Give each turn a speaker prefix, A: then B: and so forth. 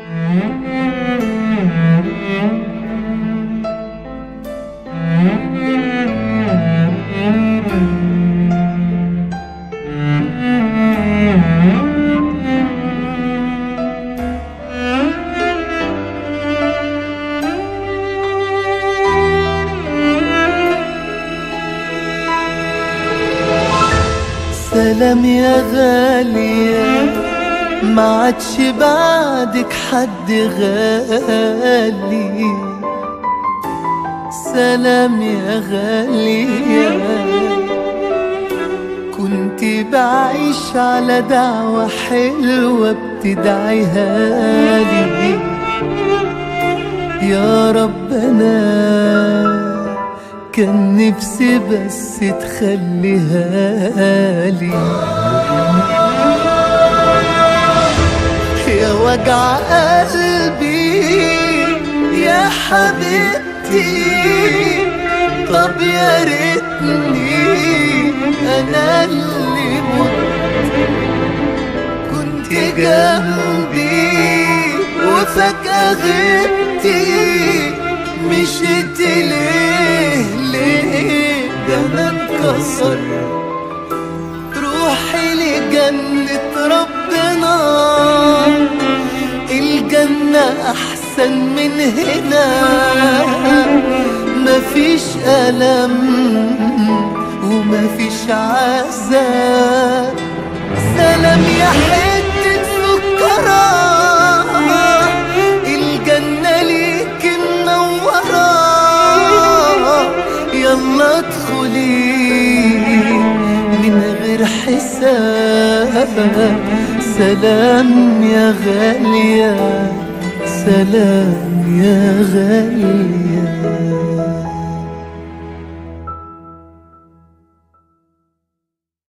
A: سلام يا غالية ما عادش بعدك حد غالي سلام يا غالية كنت بعيش على دعوة حلوة بتدعيها لي يا ربنا كان نفسي بس تخليها لي يا وجع قلبي يا حبيبتي طب يا ريتني انا اللي مت كنت جنبي وفجأة غبتي مشيت ليه ليه ده انا انكسر روحي لجنة ربنا الجنة أحسن من هنا مفيش ألم ومفيش عذاب سلام يا حتة سكرة الجنة ليك منورة يلا ادخلي من غير حساب سلام يا غالية سلام يا غالية